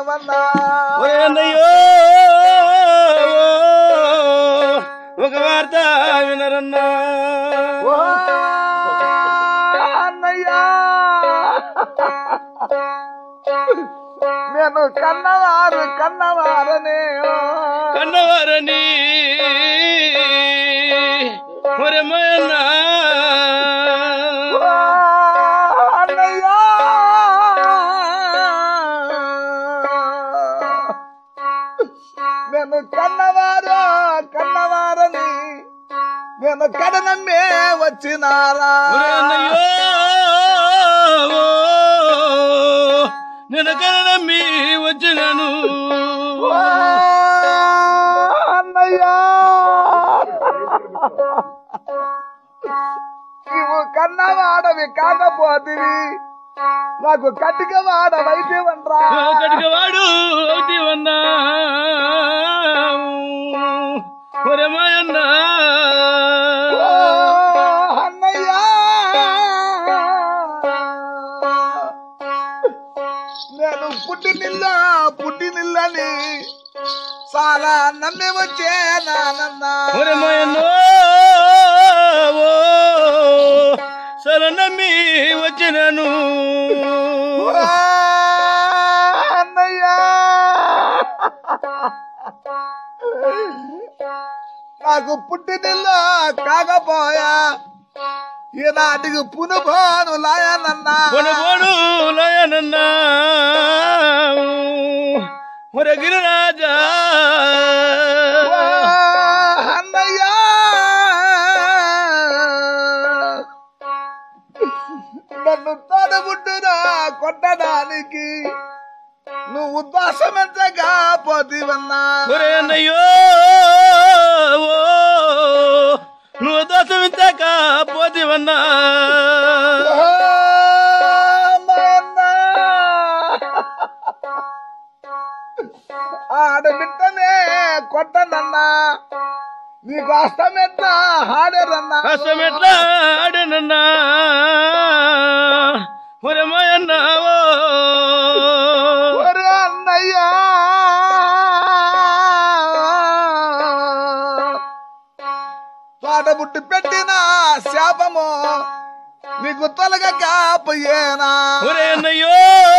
వినవన్నా ఒరే అన్నయ్యో ఒక వార్త వినరన్నా ఓ అన్నయ్యా నేను కన్నవారు కన్నవారనే కన్నవారని ఒరే మాయన్న ఓ అన్నయ్యా నేను కన్నవారు కన్నవారని నేను కడనమ్మే వచ్చినారా ఒరే అన్నయ్యో నేను కనమ్మి వచ్చినాను ఓ అన్నయ్యా నీవు కన్నవాడవి కాకపోతివి నాకు కట్టిక వాడవైతే వండ్రా ఒకటికి వాడు ఒకటి వన్నా ఒరే మాయన్న ఓ అన్నయ్యా నేను పుట్టినిల్ల పుట్టినిల్లని చాలా నమ్మి వచ్చే నానన్నా ఒరే మాయన్నో సరే నమ్మి వచ్చినాను ఓ అన్నయ్యా నాకు పుట్టినిల్ల కాకపోయా ఈనాటికి పునుభాను లాయనన్నా పొను పొను లయనన్నా ఒరే గిరిరాజా ఓ అన్నయ్యా నన్ను తోడబుట్టురా కొట్టడానికి నువ్వు దోషమెంతగా పోతివన్నా ఒరే అన్నయ్యో నువ్వు దోషమించాక పోతివన్నా ఓ నాయనా. ఆడబిడ్డనే కొట్టనన్నా నీకు అస్తమెత్త ఆడరన్నా కష్టమెట్లా ఆడనన్నా ఒరే మాయన్నావో ఒరే అన్నయ్యా తోటబుట్టి పెట్టిన శాపము నీకు తొలగకపోయేనా ఒరే అన్నయ్యో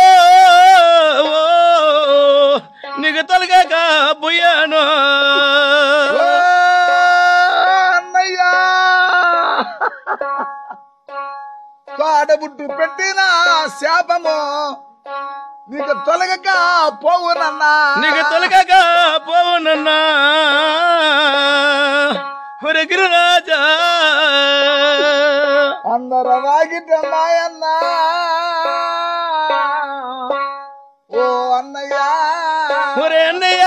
నీకు తొలగాక పోయాను ఓ అన్నయ్యా తోటబుట్టు పెట్టిన శాపము నీకు తొలగక పోవునన్నా నీకు తొలగాక పోవనన్నా ఒరే గిరిరాజా అందర వాగిట మాయన్నా ఓ అన్నయ్యా ఒరే అన్నయ్య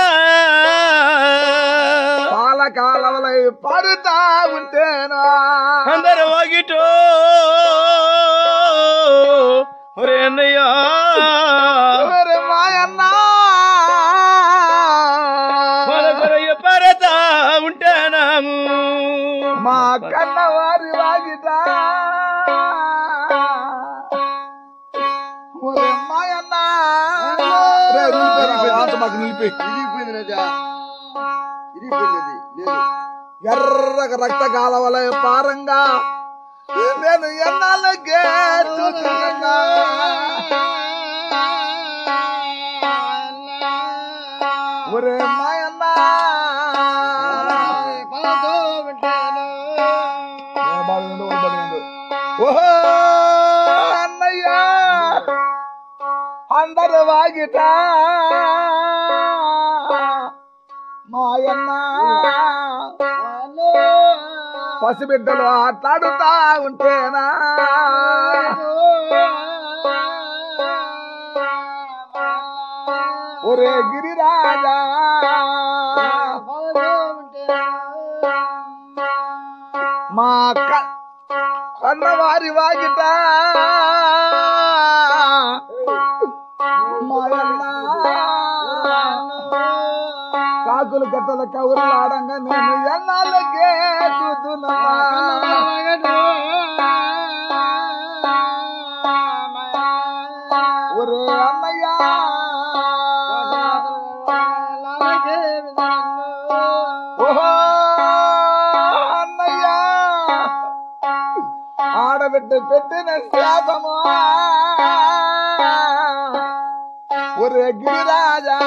పాల కాలవలై పడుతా ఉంటేనా అందరు వాగిటో ఒరే అన్నయ్య ఎవరి మాయన్నా మనకొరయ్య పరతా ఉంటానాము మా కన్నవారి వాగిట ఒరే మాయన్నా రే, నిలిపేరా, వాంత మాకు నిలిపి ఇరిగిపోయింది రాజా ఇరిగిపోయింది లేదు ఎర్రగ రక్త కాలవలై పారంగా నేను ఎన్నాళ్ళకే చూస్తున్నా ఒరే మాయన్నా ఏ బాధ ఉండు, ఓ బాధ ఉండు. ఓహో అన్నయ్యా అందరు వాగిట మాయన్న పసిబిడ్డలు ఆట్లాడుతా ఉంటేనా ఒరే గిరిరాజా మా క- కన్నవారి వాగిట మాయన్న కాకులు గట్టల కవురులు ఆడంగా నేను ఎన్నాళ్ళకే చూస్తున్నా ఒరే అన్నయ్య జిల్లేలు పెట్టిన శాపము ఒరే గిరిరాజా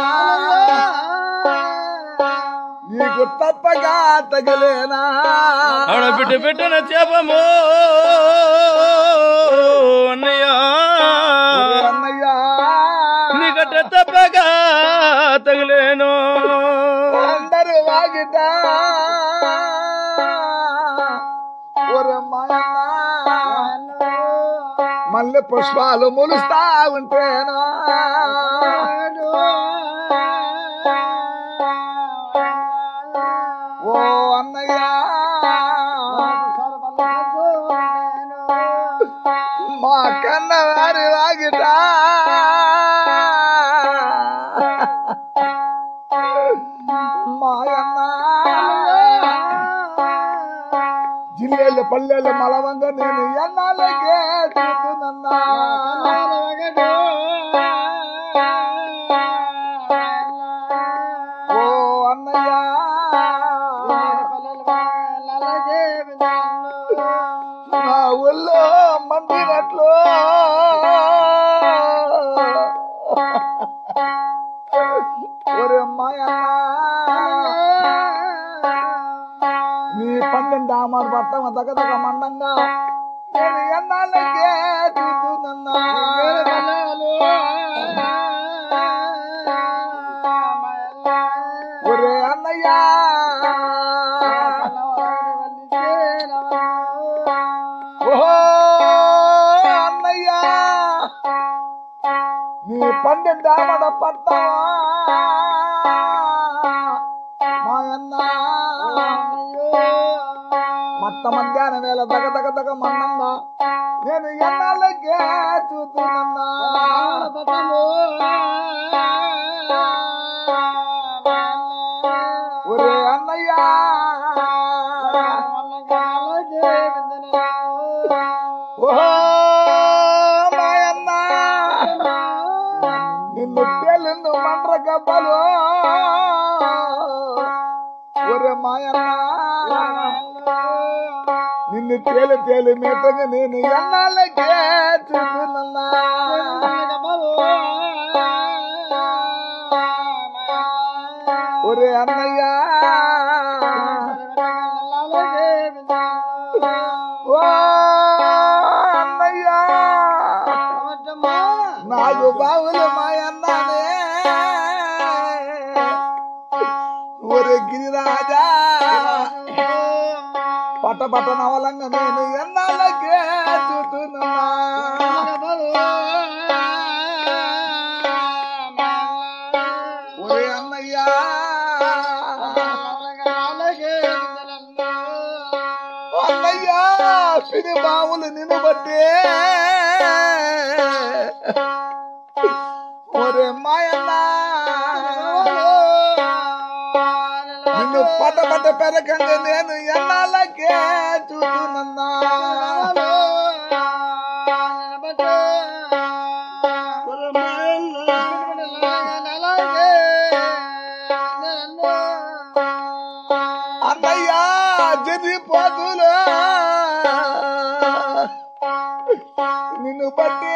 నీకు తప్పగా తగిలేనా ఆడబిడ్డ పెట్టిన చేపము అన్నయ్యా ఒరే అన్నయ్యా నీకట్ట తప్పగా తగిలేను అందరు వాగిట ఒరే మాయన్న మల్లె పుష్పాలు ములుస్తా ఉంటేను ఓ అన్నయ్య మా కన్న వారి వాగిట మాయన్న జిల్లేళ్ళు పల్లెలు మలవంగ నేను ఎన్నాళ్ళకే చూస్తున్నా ఓ అన్నయ్య నా ఒళ్ళో మండినట్లు ఒరే మాయన్న నీ పన్నెండు ఆమారు పట్టం దగదగ మండంగా నేను ఎన్నాళ్ళకే చూస్తున్నా ఒరే అన్నయ్య ఓహో అన్నయ్య నీ పన్నెండు ఆమడ పట్టవా మాయన్న మత్త మధ్యాహ్నం వేళ దగ దగ దగ మన్నంగా నేను ఎన్నాళ్ళకే చూస్తున్నా ఒరే అన్నయ్య ఓహో మాయన్న నిన్ను తేలిందు మండ్ర గబ్బలు ఒరే మాయన్న నిన్ను తేలి తేలి మేటగా నేను ఎన్నాళ్ళకే చూస్తున్నా ఒరే అన్నయ్య ఓ అన్నయ్య నాకు బావులు మాయన్నానే ఒరే గిరిరాజా పట పట నవలంగా నేను ఎన్నాళ్ళకే చూస్తున్నా ఒరే అన్నయ్య అన్నయ్య పిని బావులు నిన్ను బట్టే ఒరే మాయన్న నిన్ను పట పట పెరకంగా నేను ఎన్నాళ్ళకే చూస్తున్నా అన్నయ్య జరి పోతులు నిన్ను బట్టి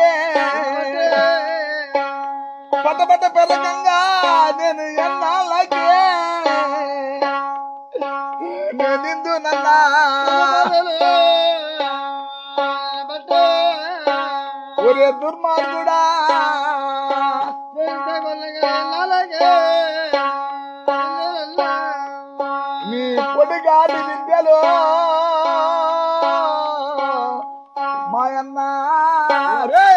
పట పట పెరకంగా నేను ఎన్నాళ్ళకే నిందు నన్నా ఒరే దుర్మార్గుడా నీ పొడిగాడి విద్యలో మాయన్న రే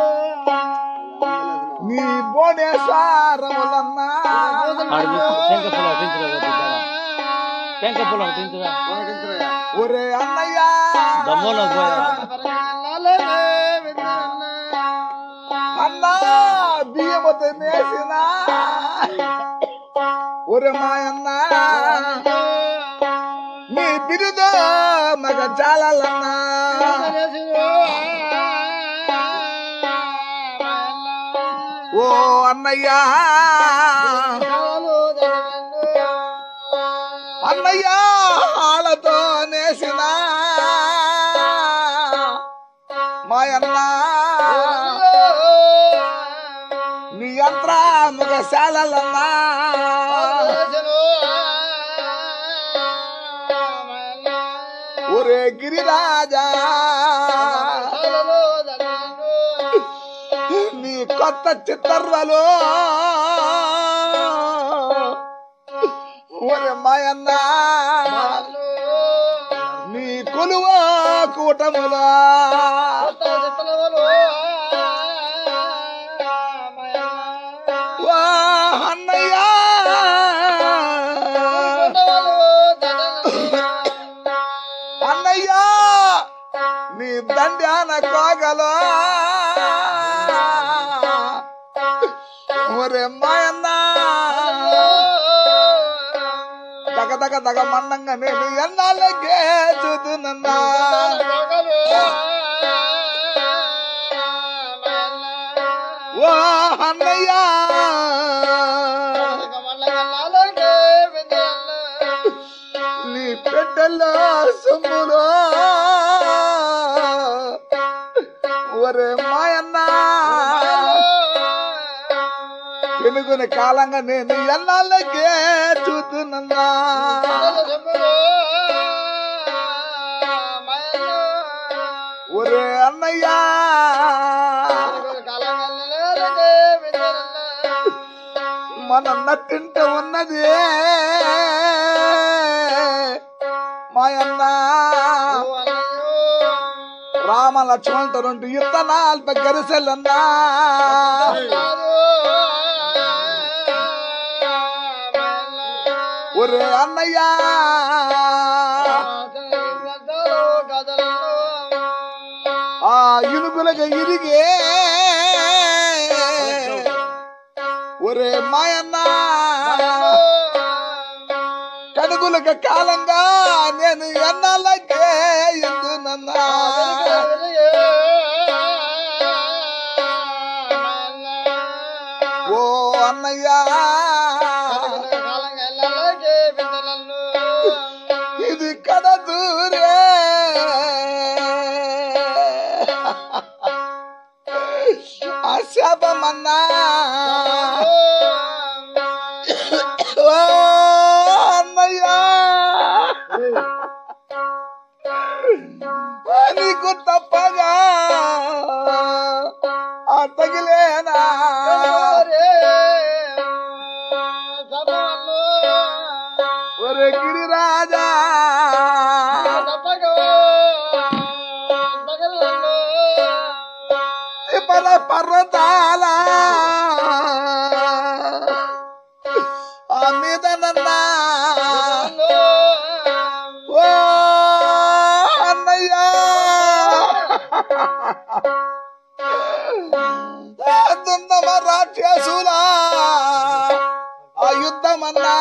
నీ బోనేశ్వరములన్నా టెంక పొలం తింటురా ఒరే అన్నయ్య దమ్మోలో పోయా అన్నా బియ్యముతో నేసిన ఒరే మాయన్న నీ బిరుదో మగ చాలన్నా ఓ అన్నయ్య అన్నయ్య ఆళ్ళతో నేసిన ముఖశాలన్నా ఒరే గిరిరాజా నీ కొత్త చిత్తర్వలో ఒరే మాయన్నా నీ కొలువ కూటములా వా అన్నయ్యా అన్నయ్యా నీ దండ్యాన కోగలో ఒరే మాయన్నా దగ దగ దగ మన్నంగా నేను ఎన్నాళ్ళకే చూతున్నా ఓ అన్నయ్యా నీ పెట్టెల్లో సొమ్ములో ఒరే మాయన్నా పెనుగుని కాలంగా నేను ఎన్నాళ్ళకే చూతున్నా ఒరే అన్నయ్యా మన నట్టింట ఉన్నది మాయన్న రామ లక్ష్మణులతో రెండు ఇత్తనాలు గరిసెలన్నా ఒరే అన్నయ్యా ఆ ఇనుగులకు ఇరిగే ఒరే మాయన్న కడుగులకు కాలంగా నేను ఎన్నాళ్ళకే ఎందునన్నా ఓ అన్నయ్యా ఇది కడ దూరే ఆ శాపమన్నా ఓ అన్నయ్యా నీకు తప్పగా ఆ తగిలేనా ఒరే గిరిరాజా పర పర్వతాల ఆ మీద నన్నా ఓ అన్నయ్యా దుందమ రాక్షసులా ఆ యుద్ధమన్నా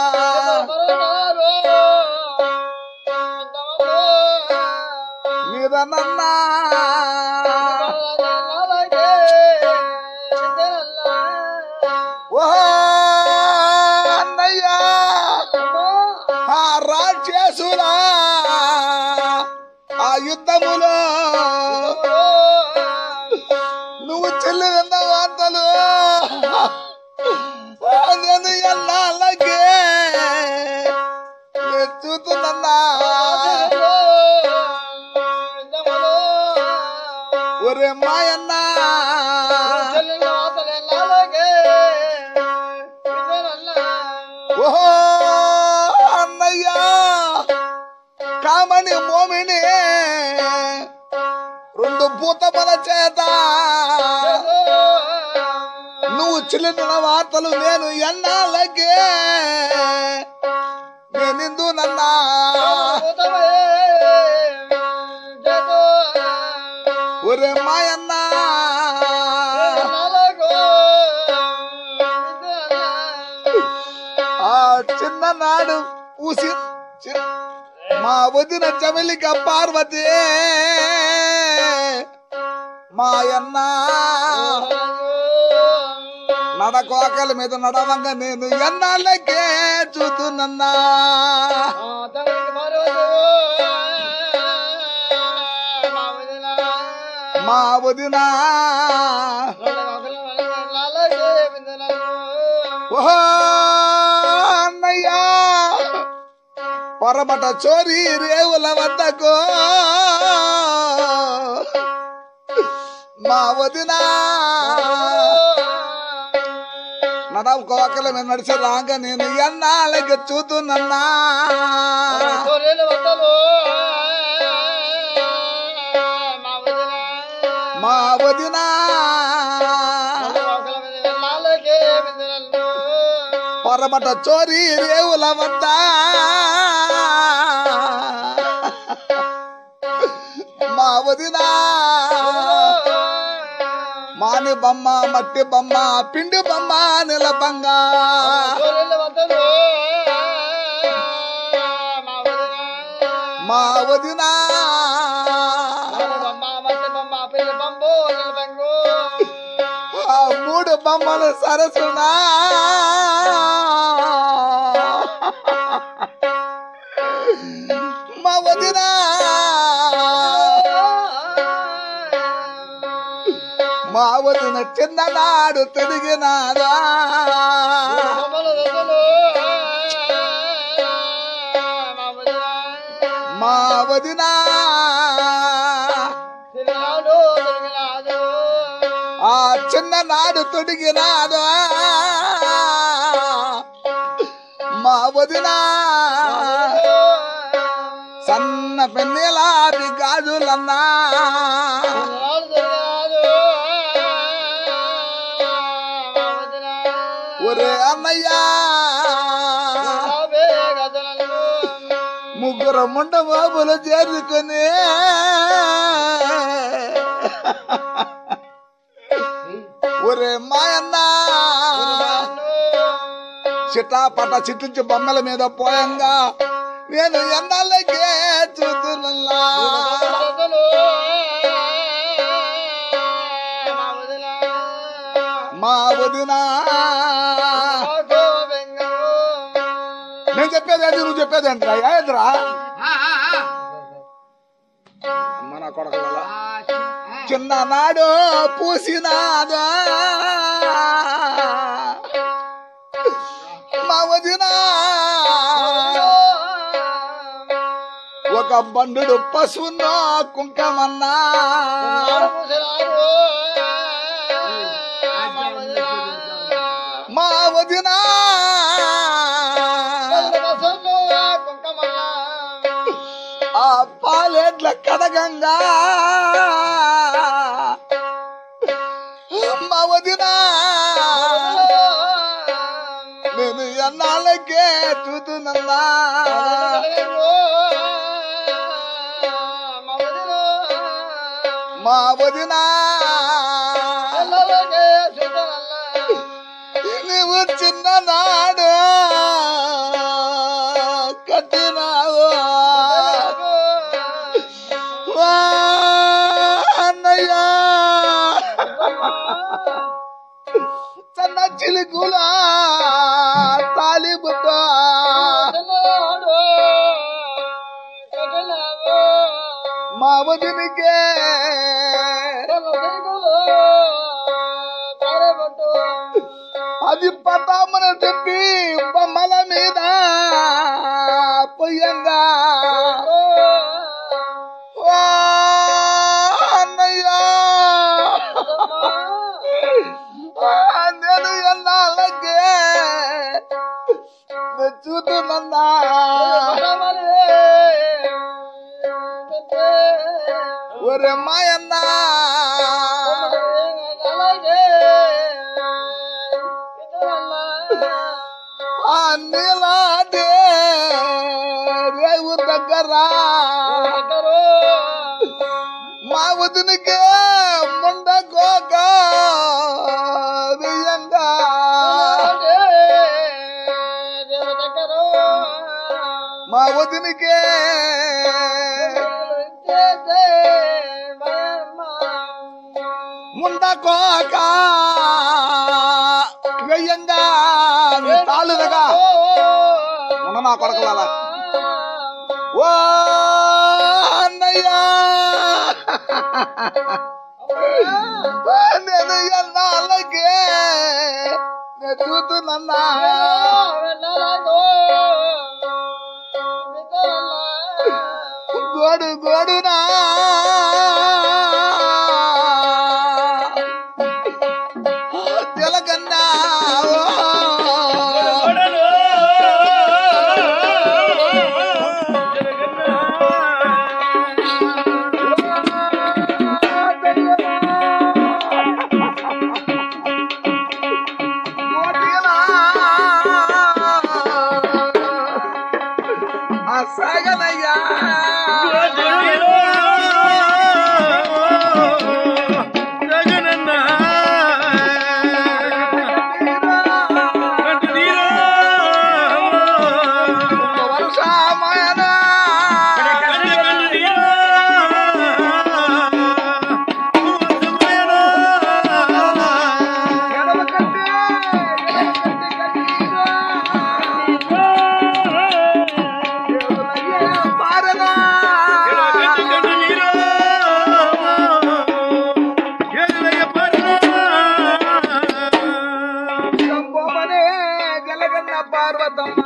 మీద నన్నా ఓ అన్నయ్యా ఆ రాక్షసులా ఆ యుద్ధములో నువ్వు చెల్లిన వార్తలు నేను ఎన్నాళ్ళకే చూస్తున్నా ఒరే మాయన్నా ఓహో అన్నయ్యా కామని మోమిని రెండు భూతముల చేత నువ్వు చిల్లిన వార్తలు నేను ఎన్నాళ్ళకే నేనిందు నన్నా ఒరే మాయన్నా ఆ చిన్ననాడు ఊసి చి- మా వదిన చమిలిక పార్వతి మాయన్న నడకోకల మీద నడవంగా నేను ఎన్నాళ్ళకే చూతున్నా మా వదిన పొరబట చోరీ రేవుల వద్దకు మా వదిన నడవ కోకల మీద నడిచి రాక నేను ఎన్నాళ్ళకి చూతున్నా సూర్యులు వద్దలు మా వదిన మా వదిన ఒకళ్ళ మీద వెళ్ళాలకే విందులను పొరబట చోరీ రేవుల వద్ద మా వదిన మాని బొమ్మ మట్టి బొమ్మ పిండి బొమ్మ నిలబంగా సూర్యులు వద్దలు మా వదిన మా వదిన బొమ్మ మట్టి బొమ్మ పిల్లి బొంబు నిలబంగు ఆ మూడు బొమ్మలు సరసునా మా వదిన మా వదిన చిన్ననాడు తిరిగినాదా బొమ్మలు వద్దలు మా వదిన మా వదిన తిరిగినాడు తిరిగినాడు ఆ చిన్ననాడు తొడిగినాడు మా వదిన సన్న పెన్నెలాది గాజులన్నా ఒరే అన్నయ్యా ముగ్గురు ముండ బాబులు చేరుకుని ఒరే మాయన్న చిటాపట చిట్టించి బొమ్మల మీద పోయంగా నేను ఎన్నాళ్ళకే చూతున్నా మా వదిన నేను చెప్పేది అది నువ్వు చెప్పేది ఏంట్రా ఏంద్రా అమ్మ నా కొడక చిన్ననాడు పూసినాదా మా వదిన ఒక బండు పశువున్న కుంకమన్నా మా వదిన ఆ పాలేట్ల కడగంగా మా వదిన నేను ఎన్నాళ్ళకే చూతున్నా మా వదిన నువ్వు చిన్ననాడు కట్టినావు వా అన్నయ్య చిన్న చిలుకుల తాలిబుట్ట మా వదినికే అది పటామని చెప్పి బొమ్మల మీద పొయ్యంగా వా అన్నయ్య ఆ, నేను ఎన్నాళ్ళకే నేను చూతున్నా ఒరే మాయన్న ఆ నీలాడే రేవు దగ్గర మా వదినకే ముండ గోగ వెయ్యంగా మా వదినకే ముండ కోక వెయ్యంగా నీ తాళుదగా ఉన్న నా కొడకలాల ఓ అన్నయ్య నేను ఎన్నాళ్ళకే నేను చూతున్నా గోడు గోడునా జలకన్నా సాగనయ్యా వరుషామయనా ఎడమ కంటే ఎడమ కంటే కన్నీరా. దేవులయ్యే పారనా. శంభోమనే జలగన్న పార్వతమ్మ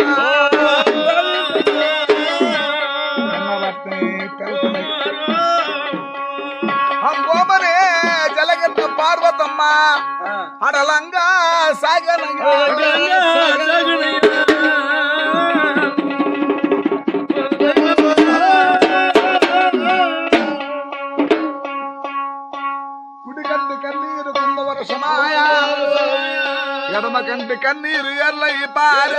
అన్నవట్నే తెలుసునే. అంబోమనే జలగన్న పార్వతమ్మ అడలంగా సాగనంగా కుడి కంటి కన్నీరు కుంద వర్షమాయ ఎడమ కంటి కన్నీరు ఎర్లయి పార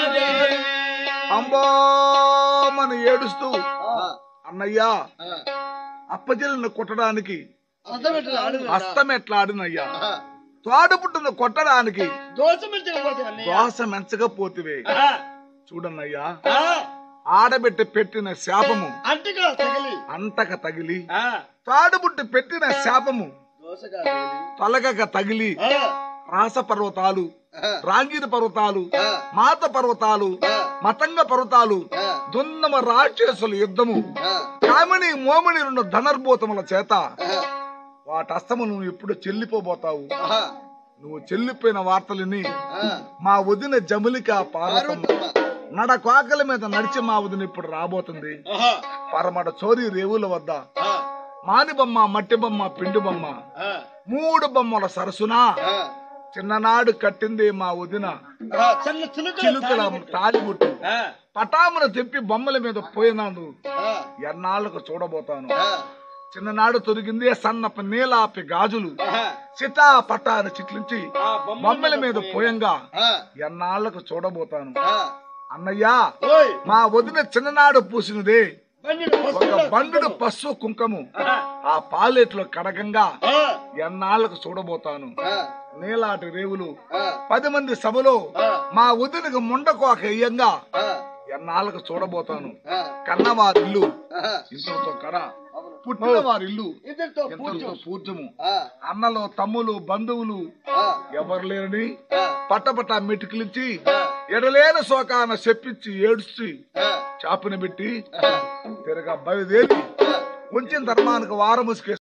అంబోమని ఏడుస్తూ అన్నయ్యా అప్పచెల్లిని కొట్టడానికి అర్థమెట్లా ఆడు అస్తమెట్లాడినయ్యా తోడుపుట్టును కొట్టడానికి దోషమించకపోతే అన్నయ్య దోస మెంచకపోతివే ఆ, చూడన్నయ్యా ఆ, ఆడబెట్టి పెట్టిన శాపము అంటుగా తగిలి అంటక తగిలి ఆ, తాడుబుట్టి పెట్టిన శాపము దోసగా తగిలి తొలగక తగిలి ఆ, రాస పర్వతాలు ఆ, రాంగిరి పర్వతాలు ఆ, మాత పర్వతాలు ఆ, మతంగ పర్వతాలు ఆ, దున్నమ రాక్షసుల యుద్ధము ఆ, కామిని మోమిని రెండు ధనర్భూతముల చేత ఆ, వాటి అస్తము నువ్వు ఎప్పుడు చెల్లిపోబోతావు ఆహా, నువ్వు చెల్లిపోయిన వార్తలని ఆ, మా వదిన జములిక పార్వతమ్మ పార్వతమ్మ. నడ కోకల మీద నడిచి మా వదిన ఇప్పుడు రాబోతుంది ఆహా, పరమడ చోరీ రేవుల వద్ద ఆ, మాని బొమ్మ మట్టి బొమ్మ పిండి బొమ్మ ఆ, మూడు బొమ్మల సరసున ఆ, చిన్ననాడు కట్టింది మా వదిన ఆ, చిన్న చిలుకల చిలుకల తాళిబొట్టు. తాలిబుట్టు ఆ, పటామున తెప్పి బొమ్మల మీద పోయినాను ఆ, ఎన్నాళ్ళకు చూడబోతాను ఆ, చిన్ననాడు తొరిగిందే సన్నప నీలాపి గాజులు ఆహా, సితా పట్టాను చిట్లించి ఆ, బొమ్మల బొమ్మల మీద పోయంగా ఆ, ఎన్నాళ్ళకు చూడబోతాను ఆ, అన్నయ్యా ఓయ్ మా వదిన చిన్ననాడు పూసినదే బండిని ఒక పసుపులో బండుడు పసుపు కుంకము ఆహా, ఆ పాలేట్లో కడగంగా ఆ, ఎన్నాళ్ళకు చూడబోతాను ఆ, నీలాటి రేవులు ఆ, పది మంది సభలో ఆ, మా వదినకు ముండకోక ఇయ్యంగా ఆ, ఎన్నాళ్ళకు చూడబోతాను ఆ, కన్నవారి ఇల్లు ఆహా, ఇంతటితో కడ అవును. పుట్టిన వారి ఇల్లు ఇద్దరితో ఎంతటితో పూజ్యం. పూజ్యము ఆ, అన్నలు తమ్ములు బంధువులు ఆ, ఎవరు లేరని ఆ, పట్టపట్ట మెటుకులించి ఆ, ఎడలేని శోకాన చెప్పించి ఏడుచి ఆ, చాపున పెట్టి ఆ, తిరగా బయలుదేరి ఆ. కొంచెం ధర్మానికి వారముసుకే